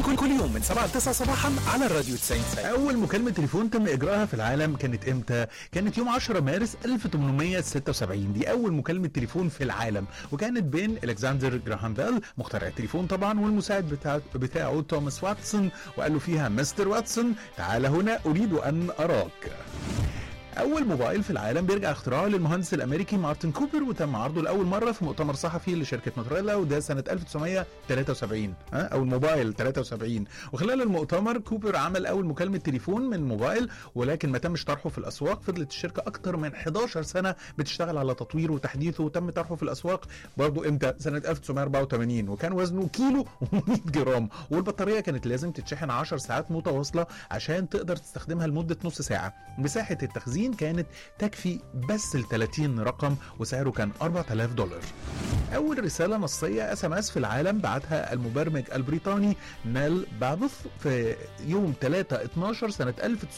كل كل يوم من 7 ل 9 صباحا على الراديو 90 90 أول مكالمة تليفون تم إجراءها في العالم كانت إمتى؟ كانت يوم 10 مارس 1876 دي أول مكالمة تليفون في العالم وكانت بين ألكسندر جراهام بيل مخترع التليفون طبعا والمساعد بتاع بتاعه توماس واتسون وقال له فيها مستر واتسون تعال هنا أريد أن أراك. أول موبايل في العالم بيرجع اختراعه للمهندس الأمريكي مارتن كوبر وتم عرضه لأول مرة في مؤتمر صحفي لشركة موتوريلا وده سنة 1973 ها أول موبايل 73 وخلال المؤتمر كوبر عمل أول مكالمة تليفون من موبايل ولكن ما تمش طرحه في الأسواق فضلت الشركة أكتر من 11 سنة بتشتغل على تطويره وتحديثه وتم طرحه في الأسواق برضه إمتى سنة 1984 وكان وزنه كيلو و100 جرام والبطارية كانت لازم تتشحن 10 ساعات متواصلة عشان تقدر تستخدمها لمدة نص ساعة مساحة التخزين كانت تكفي بس ل 30 رقم وسعره كان 4000 دولار أول رسالة نصية اس ام اس في العالم بعتها المبرمج البريطاني نيل بابث في يوم 3 12 سنة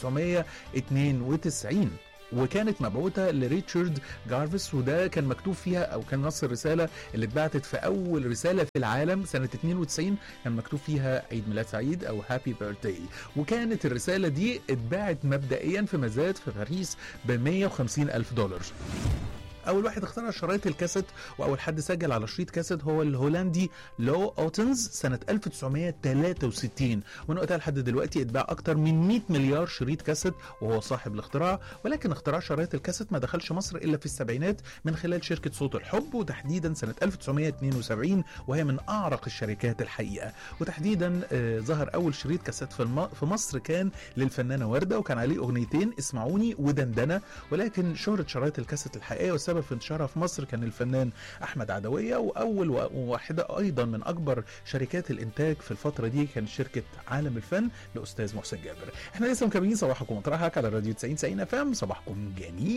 1992 وكانت مبعوثة لريتشارد جارفيس وده كان مكتوب فيها او كان نص الرسالة اللي اتبعتت في اول رسالة في العالم سنة 92 كان مكتوب فيها عيد ميلاد سعيد او هابي بيرثداي وكانت الرسالة دي اتباعت مبدئيا في مزاد في باريس ب 150 الف دولار اول واحد اخترع شرايط الكاسيت واول حد سجل على شريط كاسيت هو الهولندي لو اوتنز سنه 1963 ومن وقتها لحد دلوقتي اتباع اكتر من 100 مليار شريط كاسيت وهو صاحب الاختراع ولكن اختراع شرايط الكاسيت ما دخلش مصر الا في السبعينات من خلال شركه صوت الحب وتحديدا سنه 1972 وهي من اعرق الشركات الحقيقه وتحديدا آه ظهر اول شريط كاسيت في, الم... في مصر كان للفنانه ورده وكان عليه اغنيتين اسمعوني ودندنه ولكن شهره شرايط الكاسيت الحقيقيه والسبب في انتشارها في مصر كان الفنان احمد عدويه واول واحده ايضا من اكبر شركات الانتاج في الفتره دي كانت شركه عالم الفن لاستاذ محسن جابر احنا لسه مكملين صباحكم ومطرحك على الراديو 90 90 اف ام صباحكم جميل